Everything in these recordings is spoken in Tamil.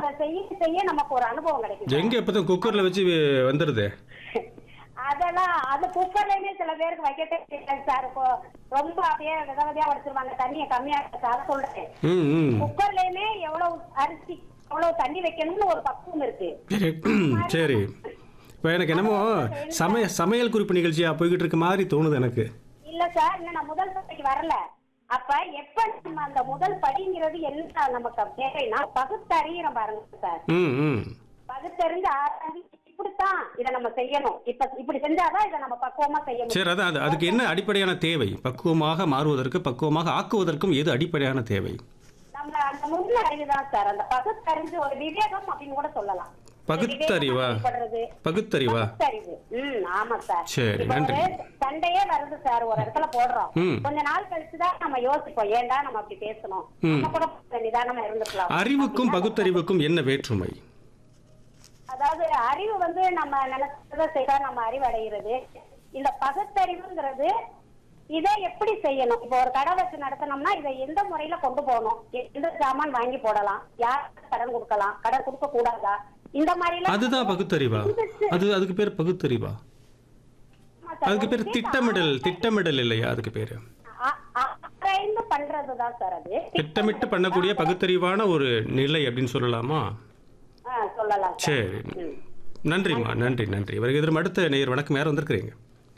அதை செய்ய செய்ய நமக்கு ஒரு அனுபவம் கிடைக்கும் எங்க இப்பதான் குக்கர்ல வச்சு வந்துடுது அதெல்லாம் அது குக்கர்லயுமே சில பேருக்கு வைக்கட்டே தெரியாது சார் இப்போ ரொம்ப அப்படியே வித விதையா வடிச்சிருவாங்க தண்ணியை கம்மியா இருக்கு அதை சொல்றேன் ம் ம் குக்கர்லயுமே எவ்வளவு அரிசி எவ்வளவு தண்ணி வைக்கணும்னு ஒரு பக்குவம் இருக்கு சரி சரி இப்போ எனக்கு என்னமோ சமய சமையல் குறிப்பு நிகழ்ச்சியா போய்கிட்டு இருக்க மாதிரி தோணுது எனக்கு இல்ல சார் இன்னும் நான் முதல் படிக்கு வரல அப்ப எப்ப நம்ம அந்த முதல் படிங்கிறது என்ன நமக்கு தேவைன்னா பகுத்தறியணும் பாருங்க சார் ம் ம் பகுத்தறிஞ்சு ஆராய்ஞ்சு இப்படித்தான் இதை நம்ம செய்யணும் இப்ப இப்படி செஞ்சாதான் இதை நம்ம பக்குவமா செய்ய முடியும் சரி அதான் அது அதுக்கு என்ன அடிப்படையான தேவை பக்குவமாக மாறுவதற்கு பக்குவமாக ஆக்குவதற்கும் எது அடிப்படையான தேவை நம்ம அந்த முன்ன அறிவுதான் சார் அந்த பகுத்தறிஞ்சு ஒரு விவேகம் அப்படின்னு கூட சொல்லலாம் பகுத்தறிவா? விவேகம் அப்படிப்படுறது. பகுத்தறிவா பகுத்தறிவு ம் ஆமா சார் சரி, இப்ப நன்றி. ஒரு சண்டையே வருது சார் ஒரு இடத்துல போடுறோம் ம். கொஞ்ச நாள் கழிச்சுதான் நம்ம யோசிப்போம் ஏன்டா நம்ம அப்படி பேசணும் ம். நம்ம கூட கொஞ்சம் நிதானமா இருந்துக்கலாம் அறிவுக்கும் பகுத்தறிவுக்கும் என்ன வேற்றுமை அதாவது அறிவு வந்து நம்ம நினைச்சதை செய்தா நம்ம அறிவு அடைகிறது இந்த பகுத்தறிவுங்கிறது இதை எப்படி செய்யணும் இப்போ ஒரு கடை வச்சு நடத்தணும்னா இதை எந்த முறையில கொண்டு போகணும் எந்த சாமான் வாங்கி போடலாம் யார் கடன் கொடுக்கலாம் கடன் கொடுக்க கூடாதா இந்த மாதிரி எல்லாம் அதுதான் பகுத்தறிவா அது அதுக்கு பேர் பகுத்தறிவா ஆமா சார், அதுக்கு ஒரு பேர் விஷயம் திட்டமிடல் திட்டமிடல் இல்லையா அதுக்கு பேரு ஆ- ஆராய்ந்து பண்றதுதான் சார் அது திட்டமிட்டு பண்ணக்கூடிய பகுத்தறிவான ஒரு நிலை அப்படின்னு சொல்லலாமா ஆ, சொல்லலாம் சார். சரி ம். நன்றிம்மா நன்றி நன்றி வருகை தரும் அடுத்த நேயர் வணக்கம் யார் வந்திருக்கிறீங்க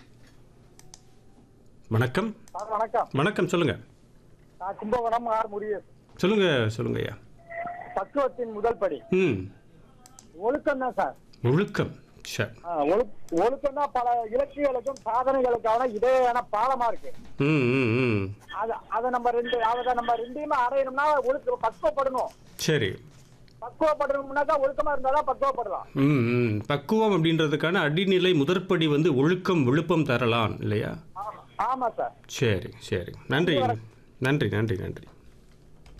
வணக்கம் சார் வணக்கம் வணக்கம் சொல்லுங்க நான் கும்பகோணம் ஆர் முருகேஷ் சொல்லுங்க சொல்லுங்க ஐயா பக்குவத்தின் முதல் படி ம் ஒழுக்கம் தான் சார் ஒழுக்கம் சரி ஆ, ஒழு- ஒழுக்கம் தான் பல இலக்கியங்களுக்கும் சாதனைகளுக்கான இடையான பாலமா இருக்கு ம் ம் ம் அது அதை நம்ம ரெண்டு அதை நம்ம ரெண்டையுமே அடையணும்னா ஒழுக்க பக்குவப்படணும் சரி பக்குவப்படணும்னாக்கா ஒழுக்கமா இருந்தாதான் பக்குவப்படலாம் ம் ம் பக்குவம் அப்படின்றதுக்கான அடிநிலை முதற்படி வந்து ஒழுக்கம் விழுப்பம் தரலாம் இல்லையா ஆமா ஆமா சார் சரி சரி நன்றி நன்றி நன்றி நன்றி